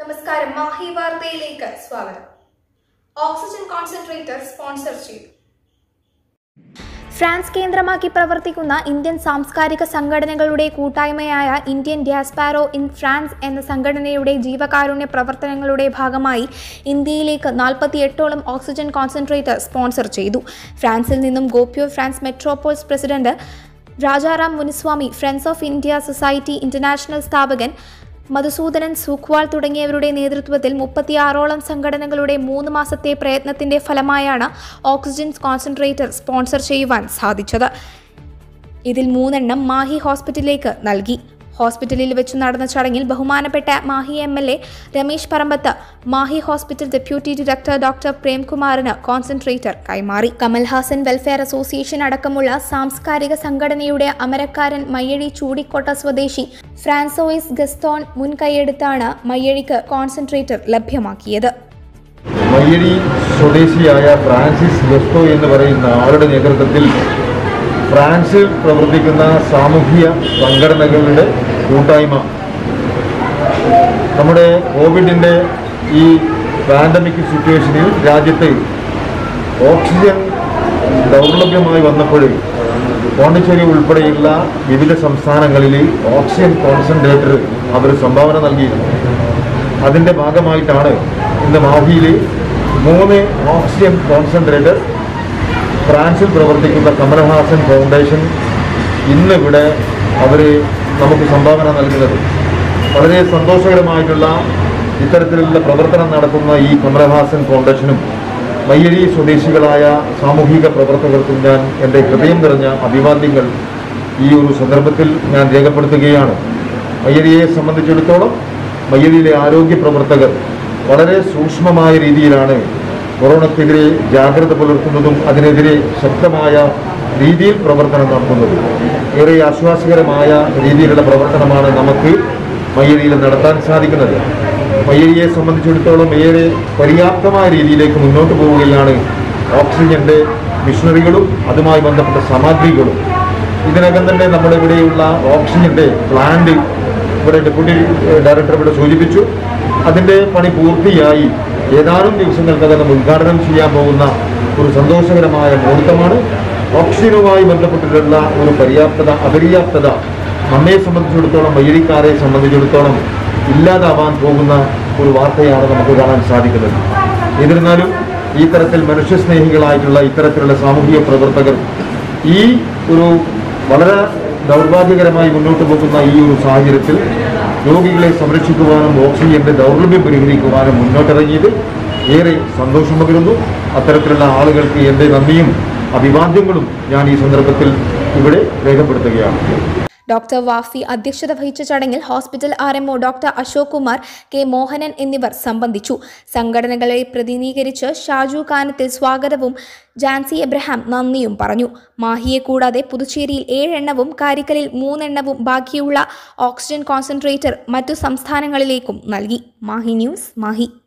നമസ്കാരം മാഹി വാർത്തയിലേക്ക് സ്വാഗതം ഓക്സിജൻ കോൺസെൻട്രേറ്റർ സ്പോൺസർ ചെയ്തു ഫ്രാൻസ് കേന്ദ്രമാക്കി പ്രവർത്തിക്കുന്ന ഇന്ത്യൻ സാംസ്കാരിക സംഘടനകളുടെ കൂട്ടായ്മയായ ഇന്ത്യൻ ഡ്യാസ്പാരോ ഇൻ ഫ്രാൻസ് എന്ന സംഘടനയുടെ ജീവകാരുണ്യ പ്രവർത്തനങ്ങളുടെ ഭാഗമായി ഇന്ത്യയിലേക്ക് നാൽപ്പത്തിയെട്ടോളം ഓക്സിജൻ കോൺസെൻട്രേറ്റർ സ്പോൺസർ ചെയ്തു ഫ്രാൻസിൽ നിന്നും GOPIO France metropoles president Rajaram Muniswamy friends of India society international സ്ഥാപകൻ മധുസൂദനൻ സൂഖ്വാൾ തുടങ്ങിയവരുടെ നേതൃത്വത്തിൽ മുപ്പത്തിയാറോളം സംഘടനകളുടെ മൂന്ന് മാസത്തെ പ്രയത്നത്തിന്റെ ഫലമായാണ് ഓക്സിജൻ കോൺസെൻട്രേറ്റർ സ്പോൺസർ ചെയ്യുവാൻ സാധിച്ചത് ഇതിൽ മൂന്നെണ്ണം മാഹി ഹോസ്പിറ്റലിലേക്ക് നൽകി ഹോസ്പിറ്റലിൽ വെച്ച് നടന്ന ചടങ്ങിൽ ബഹുമാനപ്പെട്ട Mahe M L A Ramesh Parambath Mahe hospital deputy director doctor പ്രേംകുമാറിന് കോൺസെൻട്രേറ്റർ കൈമാറി കമൽഹാസൻ വെൽഫെയർ അസോസിയേഷൻ അടക്കമുള്ള സാംസ്കാരിക സംഘടനയുടെ അമരക്കാരൻ മയ്യഴി ചൂടിക്കോട്ട സ്വദേശി ഫ്രാൻസോയിസ് ഗസ്തോൺ മുൻകൈയെടുത്താണ് മയ്യഴിക്ക് കോൺസെൻട്രേറ്റർ ലഭ്യമാക്കിയത് മയ്യഴി സ്വദേശിയായ ഫ്രാൻസിസ് ഗസ്റ്റോ എന്ന് പറയുന്ന ആളുടെ നേതൃത്വത്തിൽ ഫ്രാൻസിൽ പ്രവർത്തിക്കുന്ന സാമൂഹ്യ സംഘടനകളുടെ കൂട്ടായ്മ നമ്മുടെ കോവിഡിൻ്റെ ഈ പാൻഡമിക് സിറ്റുവേഷനിൽ രാജ്യത്ത് ഓക്സിജൻ ദൗർലഭ്യമായി വന്നപ്പോൾ പോണ്ടിച്ചേരി ഉൾപ്പെടെയുള്ള വിവിധ സംസ്ഥാനങ്ങളിൽ ഓക്സിജൻ കോൺസെൻട്രേറ്റർ അവർ സംഭാവന നൽകിയിരുന്നു അതിൻ്റെ ഭാഗമായിട്ടാണ് ഇന്ന് മാഹിയിൽ മൂന്ന് ഓക്സിജൻ കോൺസെൻട്രേറ്റർ ഫ്രാൻസിൽ പ്രവർത്തിക്കുന്ന കമലഹാസൻ ഫൗണ്ടേഷൻ ഇന്നിവിടെ അവർ നമുക്ക് സംഭാവന നൽകുന്നത് വളരെ സന്തോഷകരമായിട്ടുള്ള ഇത്തരത്തിലുള്ള പ്രവർത്തനം നടത്തുന്ന ഈ കമലഹാസൻ ഫൗണ്ടേഷനും മയ്യഴി സ്വദേശികളായ സാമൂഹിക പ്രവർത്തകർക്കും ഞാൻ എൻ്റെ ഹൃദയം നിറഞ്ഞ അഭിവാദ്യങ്ങൾ ഈ ഒരു സന്ദർഭത്തിൽ ഞാൻ രേഖപ്പെടുത്തുകയാണ് മയ്യഴിയെ സംബന്ധിച്ചിടത്തോളം മയ്യഴിയിലെ ആരോഗ്യ പ്രവർത്തകർ വളരെ സൂക്ഷ്മമായ രീതിയിലാണ് കൊറോണക്കെതിരെ ജാഗ്രത പുലർത്തുന്നതും അതിനെതിരെ ശക്തമായ രീതിയിൽ പ്രവർത്തനം നടത്തുന്നതും ഏറെ ആശ്വാസകരമായ രീതിയിലുള്ള പ്രവർത്തനമാണ് നമുക്ക് മയ്യഴിയിൽ നടത്താൻ സാധിക്കുന്നത് മയ്യഴിയെ സംബന്ധിച്ചിടത്തോളം ഏറെ പര്യാപ്തമായ രീതിയിലേക്ക് മുന്നോട്ട് പോവുകയാണ് ഓക്സിജന്റെ മിഷനറികളും അതുമായി ബന്ധപ്പെട്ട സാമഗ്രികളും ഇതിനകം തന്നെ നമ്മുടെ ഇവിടെയുള്ള ഓക്സിജന്റെ പ്ലാന്റ് ഇവിടെ ഡെപ്യൂട്ടി ഡയറക്ടർ ഇവിടെ സൂചിപ്പിച്ചു അതിൻ്റെ പണി പൂർത്തിയായി ഏതാനും ദിവസങ്ങൾക്കകം നമ്മൾ ഉദ്ഘാടനം ചെയ്യാൻ പോകുന്ന ഒരു സന്തോഷകരമായ മുഹൂർത്തമാണ് ഓക്സിജനുമായി ബന്ധപ്പെട്ടിട്ടുള്ള ഒരു പര്യാപ്തത അപര്യാപ്തത നമ്മെ സംബന്ധിച്ചിടത്തോളം വൈരിക്കാരെ സംബന്ധിച്ചിടത്തോളം ഇല്ലാതാവാൻ പോകുന്ന ഒരു വാർത്തയാണ് നമുക്ക് കാണാൻ സാധിക്കുന്നത് എന്നിരുന്നാലും ഈ തരത്തിൽ മനുഷ്യസ്നേഹികളായിട്ടുള്ള ഇത്തരത്തിലുള്ള സാമൂഹിക പ്രവർത്തകർ ഈ ഒരു വളരെ ദൗർഭാഗ്യകരമായി മുന്നോട്ട് പോകുന്ന ഈ ഒരു സാഹചര്യത്തിൽ രോഗികളെ സംരക്ഷിക്കുവാനും ഓക്സിജന്റെ ദൗർലഭ്യം പരിഹരിക്കുവാനും മുന്നോട്ടിറങ്ങിയത് ഏറെ സന്തോഷം പകരുന്നു അത്തരത്തിലുള്ള ആളുകൾക്ക് എൻ്റെ നന്ദിയും അഭിവാദ്യങ്ങളും ഞാൻ ഈ സന്ദർഭത്തിൽ ഇവിടെ രേഖപ്പെടുത്തുകയാണ് ഡോക്ടർ വാഫി അധ്യക്ഷത വഹിച്ച ചടങ്ങിൽ hospital R MO doctor Ashok Kumar K Mohanan എന്നിവർ സംബന്ധിച്ചു സംഘടനകളെ പ്രതിനിധീകരിച്ച് ഷാജു കാനത്തിൽ സ്വാഗതവും ജാൻസി എബ്രഹാം നന്ദിയും പറഞ്ഞു മാഹിയെ കൂടാതെ പുതുച്ചേരിയിൽ ഏഴെണ്ണവും കാരിക്കലിൽ മൂന്നെണ്ണവും ബാക്കിയുള്ള ഓക്സിജൻ കോൺസെൻട്രേറ്റർ മറ്റു സംസ്ഥാനങ്ങളിലേക്കും നൽകി മാഹി ന്യൂസ് മാഹി